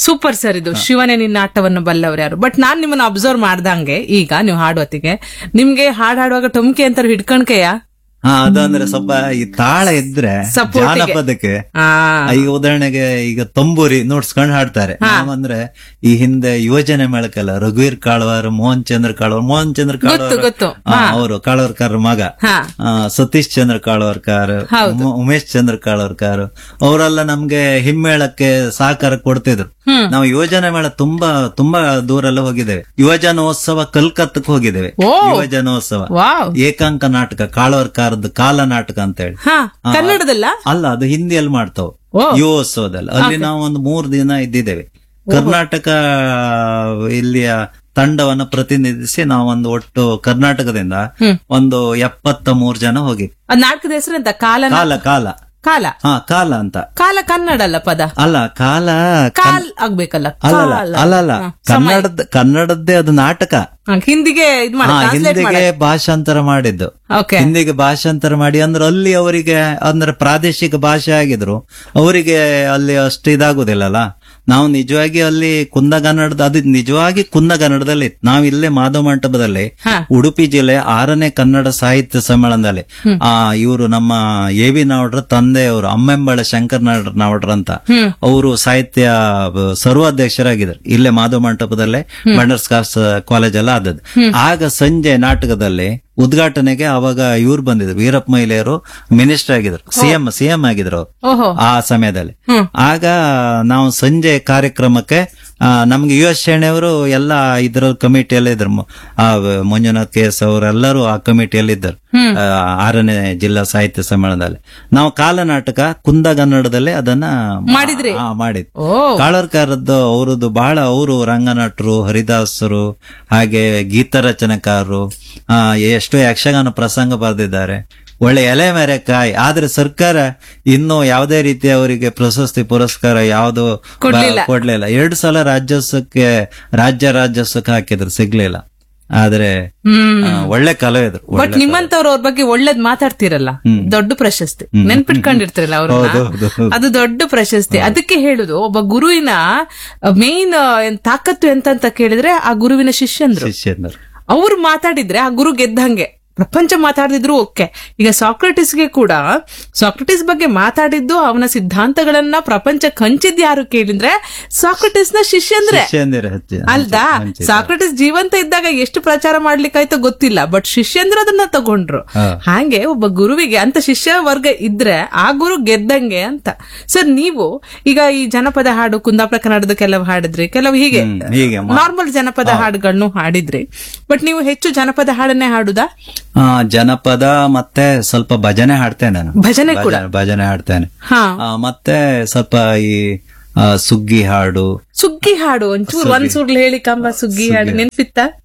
Super sir ಇದು ಶಿವನೇ ನಿನ್ನ ಆಟವನ್ನು ಬಲ್ಲವ್ರು ಯಾರು ಬಟ್ ನಾನ್ ನಿಮ್ಮನ್ನ ಅಬ್ಸರ್ವ್ ಮಾಡ್ದಂಗೆ ಈಗ ನೀವು ಹಾಡುವತ್ತಿಗೆ ನಿಮ್ಗೆ ಹಾಡ್ ಹಾಡುವಾಗ ಟೊಮ್ಕೆ ಅಂತಾರೆ ಹಿಡ್ಕಣ್ಕೆಯ ಹಾ ಅದಂದ್ರೆ ಸ್ವಲ್ಪ ಈ ತಾಳ ಇದ್ರೆ Support ಗೆ. ಜಾನಪದಕ್ಕೆ ಆ ಈಗ ಉದಾಹರಣೆಗೆ ಈಗ ತಂಬೂರಿ ನೋಡ್ಸ್ಕೊಂಡ್ ಹಾಡ್ತಾರೆ ನಾವಂದ್ರೆ ಈ ಹಿಂದೆ ಯೋಜನೆ ಮೇಳಕ್ಕೆಲ್ಲ ರಘುವೀರ್ ಕಾಳ್ವಾರ್ ಮೋಹನ್ ಚಂದ್ರ ಕಾಳ್ವಾರ್ ಮೋಹನ್ ಚಂದ್ರ ಗೊತ್ತು, ಗೊತ್ತು. ಅವರು ಕಾಳ್ವಾರ್ಕರ್ ಮಗ ಹಾ ಆ, ಸತೀಶ್ ಚಂದ್ರ ಕಾಳ್ವಾರ್ಕರ್ ಹೌದು. ಉಮ- ಉಮೇಶ್ ಚಂದ್ರ ಕಾಳ್ವಾರ್ಕರ್ ಅವರೆಲ್ಲ ನಮ್ಗೆ ಹಿಮ್ಮೇಳಕ್ಕೆ ಸಹಕಾರ ಕೊಡ್ತಿದ್ರು ಹ್ಮ್. ನಾವು ಯೋಜನೆ ಮೇಳ ತುಂಬಾ ತುಂಬಾ ದೂರ ಎಲ್ಲ ಹೋಗಿದ್ದೇವೆ ಯುವಜನೋತ್ಸವ ಕಲ್ಕತ್ತಕ್ಕೆ ಹೋಗಿದ್ದೇವೆ ಓ. ಯುವಜನೋತ್ಸವ ವಾವ್ ಏಕಾಂಕ ನಾಟಕ ಕಾಳ್ವಾರ್ಕಾರದ್ದು ಕಾಲ ನಾಟಕ ಅಂತ ಹೇಳಿ ಹಾ ಕನ್ನಡದಲ್ಲ ಅಲ್ಲ ಅದು ಹಿಂದಿಯಲ್ಲಿ ಮಾಡ್ತಾವ್ ಓ. ಯುವೋತ್ಸವದಲ್ಲಿ ಅಲ್ಲಿ ನಾವು ಒಂದು ಮೂರು ದಿನ ಇದ್ದಿದ್ದೇವೆ ಕರ್ನಾಟಕ ಇಲ್ಲಿಯ ತಂಡವನ್ನು ಪ್ರತಿನಿಧಿಸಿ ನಾವೊಂದು ಒಟ್ಟು ಕರ್ನಾಟಕದಿಂದ ಹ್ಮ್. ಒಂದು ಎಪ್ಪತ್ತ ಮೂರು ಜನ ಹೋಗಿ ಅದ್ ನಾಟಕದ ಹೆಸರೆಂತ ಕಾಲ ಕಾಲ ಕಾಲ ಕಾಲ ಹಾ ಕಾಲ ಅಂತ ಕಾಲ ಕನ್ನಡ ಅಲ್ಲ ಪದ ಅಲ್ಲ ಕಾಲ ಕಾಲ್ ಆಗ್ಬೇಕಲ್ಲ ಅಲ್ಲಲ್ಲ ಕಾಲ. ಅಲ್ಲಲ್ಲ ಹಾ, ಕನ್ನಡದ ಕನ್ನಡದ್ದೇ ಅದು ನಾಟಕ ಹಾ, ಹಿಂದಿಗೆ ಇದ್ ಮಾಡಿ ಹಾ ಟ್ರಾನ್ಸ್ಲೇಟ್ ಹಿಂದಿಗೆ ಭಾಷಾಂತರ ಮಾಡಿದ್ದು ಓಕೆ ಹಿಂದಿಗೆ ಭಾಷಾಂತರ ಮಾಡಿ ಅಂದ್ರೆ ಅಲ್ಲಿ ಅವರಿಗೆ ಅಂದ್ರೆ ಪ್ರಾದೇಶಿಕ ಭಾಷೆ ಆಗಿದ್ರು ಅವರಿಗೆ ಅಲ್ಲಿ ಅಷ್ಟು ಇದಾಗುದಿಲ್ಲಲ್ಲ ನಾವು ನಿಜವಾಗಿ ಅಲ್ಲಿ ಕುಂದಗನ್ನಡದ ಅದು ನಿಜವಾಗಿ ಕುಂದಗನ್ನಡದಲ್ಲಿ ಇತ್ತು. ನಾವು ಇಲ್ಲೇ ಮಾಧವ ಮಂಟಪದಲ್ಲಿ ಹಾ. ಉಡುಪಿ ಜಿಲ್ಲೆ ಆರನೇ ಕನ್ನಡ ಸಾಹಿತ್ಯ ಸಮ್ಮೇಳನದಲ್ಲಿ ಆ ಇವರು ನಮ್ಮ ಎ ವಿ ನಾವಡ್ರ ತಂದೆಯವರು ಅಮ್ಮೆಂಬಳ ಶಂಕರ್ ನಾಡ್- ನಾವಡ್ರ ಅಂತ ಹ್ಮ್. ಅವರು ಸಾಹಿತ್ಯ ಬ- ಸರ್ವಾಧ್ಯಕ್ಷರಾಗಿದ್ದಾರೆ ಇಲ್ಲೇ ಮಾಧವ ಮಂಟಪದಲ್ಲೇ ಬಂಡರ್ಸ್ ಕಾಸ್ ಕಾಲೇಜ್ ಎಲ್ಲ ಆದದ್ದು ಆಗ ಸಂಜೆ ನಾಟಕದಲ್ಲಿ ಉದ್ಘಾಟನೆಗೆ ಅವಾಗ ಇವ್ರು ಬಂದಿದ್ರು ವೀರಪ್ಪ ಮೊಯ್ಲಿಯರು ಮಿನಿಸ್ಟರ್ ಆಗಿದ್ರು ಸಿಎಂ ಸಿಎಂ ಆಗಿದ್ರು ಅವ್ರು ಓಹೋ ಆ ಸಮಯದಲ್ಲಿ ಹ್ಮ್. ಆಗ ನಾವು ಸಂಜೆ ಕಾರ್ಯಕ್ರಮಕ್ಕೆ ಆ, ನಮ್ಗೆ ಯು ಎಸ್ ಶೆಣೆಯವರು ಎಲ್ಲ ಇದ್ರ ಕಮಿಟಿಯಲ್ಲಿ ಇದ್ರು ಮ- ಆ, ಮಂಜುನಾಥ್ ಕೆ ಎಸ್ ಅವರೆಲ್ಲರೂ ಆ ಕಮಿಟಿಯಲ್ಲಿ ಇದ್ದರು ಆ, ಆರನೇ ಜಿಲ್ಲಾ ಸಾಹಿತ್ಯ ಸಮ್ಮೇಳನದಲ್ಲಿ ನಾವು ಕಾಲನಾಟಕ ಕುಂದಗನ್ನಡದಲ್ಲಿ ಅದನ್ನ ಮಾಡಿದ್ರಿ? ಆ, ಮಾಡಿದ್ ಓ ಕಾಳರ್ಕಾರದ್ದು ಅವರದ್ದು ಬಹಳ ಅವರು ರಂಗನಟರು ಹರಿದಾಸರು ಹಾಗೆ ಗೀತ ರಚನೆಕಾರರು ಆ, ಎಷ್ಟೋ ಯಕ್ಷಗಾನ ಪ್ರಸಂಗ ಬರೆದಿದ್ದಾರೆ ಒಳ್ಳೆ ಎಲೆ ಮೇರೆ ಕಾಯಿ ಆದ್ರೆ ಸರ್ಕಾರ ಇನ್ನೂ ಯಾವುದೇ ರೀತಿ ಅವರಿಗೆ ಪ್ರಶಸ್ತಿ ಪುರಸ್ಕಾರ ಯಾವುದು ಕೊಡ್ಲಿಲ್ಲ. ಕೊಡ್ಲಿಲ್ಲ ಎರಡು ಸಲ ರಾಜ್ಯೋತ್ಸವಕ್ಕೆ ರಾಜ್ಯ ರಾಜ್ಯೋತ್ಸವಕ್ಕೆ ಹಾಕಿದ್ರು ಸಿಗ್ಲಿಲ್ಲ ಆದ್ರೆ ಹ್ಮ್ ಆ, ಒಳ್ಳೆ ಕಲಾವಿದ್ರು ಬಟ್ ಒಳ್ಳೆ ನಿಮ್ಮಂತವ್ರು ಅವ್ರ ಬಗ್ಗೆ ಒಳ್ಳೇದ್ ಮಾತಾಡ್ತಿರಲ್ಲ ದೊಡ್ಡ ಪ್ರಶಸ್ತಿ ನೆನ್ಪಿಟ್ಕೊಂಡಿರ್ತಿರಲ್ಲ ಹೌದು, ಅವ್ರನ್ನ ಹೌದು, ಹೌದು. ಅದು ದೊಡ್ಡ ಪ್ರಶಸ್ತಿ ಅದಕ್ಕೆ ಹೇಳುದು ಒಬ್ಬ ಗುರುವಿನ ಮೇನ್ ತಾಕತ್ತು ಎಂತ ಅಂತ ಕೇಳಿದ್ರೆ ಆ ಗುರುವಿನ ಶಿಷ್ಯಂದ್ರು ಶಿಷ್ಯಂದರು ಅವ್ರು ಮಾತಾಡಿದ್ರೆ ಆ ಗುರು ಗೆದ್ದಂಗೆ ಪ್ರಪಂಚ ಮಾತಾಡಿದ್ರು ಓಕೆ ಈಗ ಸಾಕ್ರೆಟಿಸ್ಗೆ ಕೂಡ ಸಾಕ್ರೆಟಿಸ್ ಬಗ್ಗೆ ಮಾತಾಡಿದ್ದು ಅವನ ಸಿದ್ಧಾಂತಗಳನ್ನ ಪ್ರಪಂಚ ಹಂಚಿದ್ ಯಾರು ಕೇಳಿದ್ರೆ ಸಾಕ್ರೆಟಿಸ್ ನ ಶಿಷ್ಯಂದ್ರೆ ಶಿಷ್ಯಂದಿರ ಹೆಚ್ಚು ಅಲ್ದಾ ಹಂಚಿದ್ದಾರೆ. ಸಾಕ್ರೆಟಿಸ್ ಜೀವಂತ ಇದ್ದಾಗ ಎಷ್ಟು ಪ್ರಚಾರ ಮಾಡ್ಲಿಕ್ಕಾಯ್ತೋ ಗೊತ್ತಿಲ್ಲ ಬಟ್ ಶಿಷ್ಯಂದ್ರ ಅದನ್ನ ತಗೊಂಡ್ರು ಹಾ. ಹಾಗೆ ಒಬ್ಬ ಗುರುವಿಗೆ ಅಂತ ಶಿಷ್ಯ ವರ್ಗ ಇದ್ರೆ ಆ ಗುರು ಗೆದ್ದಂಗೆ ಅಂತ ಸರ್ ನೀವು ಈಗ ಈ ಜನಪದ ಹಾಡು ಕುಂದಾಪುರ ಕನ್ನಡದ ಕೆಲವು ಹಾಡಿದ್ರಿ ಕೆಲವು ಹೀಗೆ ಹ್ಮ್, ಹೀಗೆ ಮಾ- ನಾರ್ಮಲ್ ಜನಪದ ಹಾಡುಗಳನ್ನು ಹಾಡಿದ್ರಿ ಬಟ್ ನೀವು ಹೆಚ್ಚು ಜನಪದ ಹಾಡನ್ನೇ ಹಾಡುದಾ ಆ, ಜನಪದ ಮತ್ತೆ ಸ್ವಲ್ಪ ಭಜನೆ ಹಾಡ್ತೇನೆ ನಾನು ಭಜನೆ ಕೂಡ ಭಜನೆ- ಭಜನೆ ಹಾಡ್ತೇನೆ ಹಾ ಆ, ಮತ್ತೆ ಸ್ವಲ್ಪ ಈ ಆ, ಸುಗ್ಗಿ ಹಾಡು ಸುಗ್ಗಿ ಹಾಡು ಒಂಚೂರು ಒಂದ್ ಸುರ್ಲು ಹೇಳಿ ಕಂಬ ಸುಗ್ಗಿ ಹಾಡು ನೆನ್ಪಿತ್ತ